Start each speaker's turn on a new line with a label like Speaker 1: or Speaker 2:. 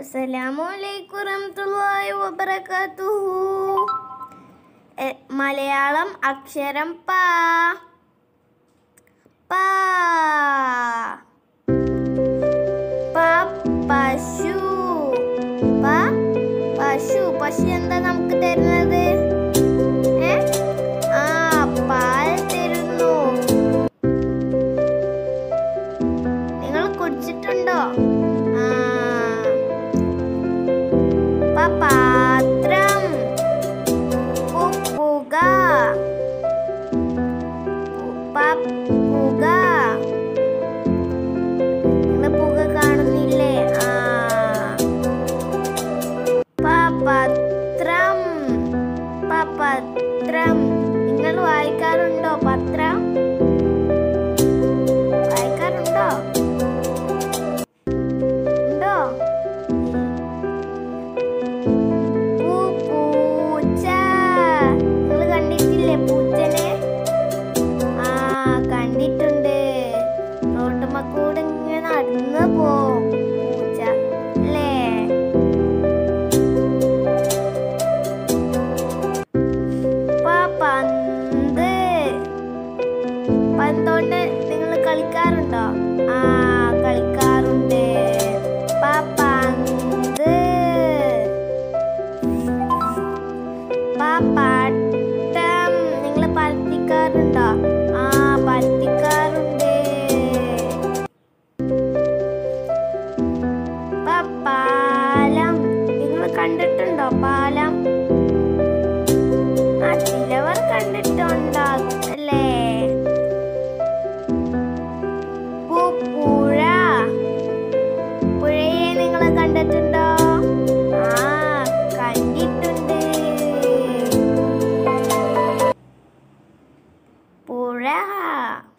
Speaker 1: അസ്സലാമലൈക്കും വറഹ്മത്തുള്ളാഹി വബറകാതുഹു എ- മലയാളം അക്ഷരം പാ പാ പ പശു പ പശു പശു എന്താ നമുക്ക് തരുന്നത് ഏ ആ പാൽ തരുന്നു നിങ്ങൾ കുടിച്ചിട്ടുണ്ടോ ആ പ പാത്രം ഉപ്പുക പ പുക നിങ്ങൾ പുക കാണുന്നില്ലേ ആ പ പത്രം പ പത്രം നിങ്ങൾ വായിക്കാറുണ്ടോ പത്രം വായിക്കാറുണ്ടോ ഉണ്ടോ പൂ പൂച്ച നിങ്ങൾ കണ്ടിട്ടില്ലേ പൂച്ചനെ ആ കണ്ടിട്ടുണ്ട് റോട്ടുമ്മക്കൂടെ ഇങ്ങനെ നടന്ന് പോവും പൂച്ച അല്ലേ പ പന്ത് പന്തോണ്ട് നിങ്ങൾ കളിക്കാറുണ്ടോ ആ കളിക്കാറുണ്ട് പ പന്ത് പ പട്ടം നിങ്ങൾ പരത്തിക്കാറുണ്ടോ ആ പരത്തിക്കാറുണ്ട് പ പാലം നിങ്ങൾ കണ്ടിട്ടുണ്ടോ പാലം ആ ചിലവർ കണ്ടിട്ടുണ്ടാകും അല്ലേ പു- പുഴ പുഴയെ നിങ്ങൾ കണ്ടിട്ടുണ്ടോ ആ കണ്ടിട്ടുണ്ട് പുഴ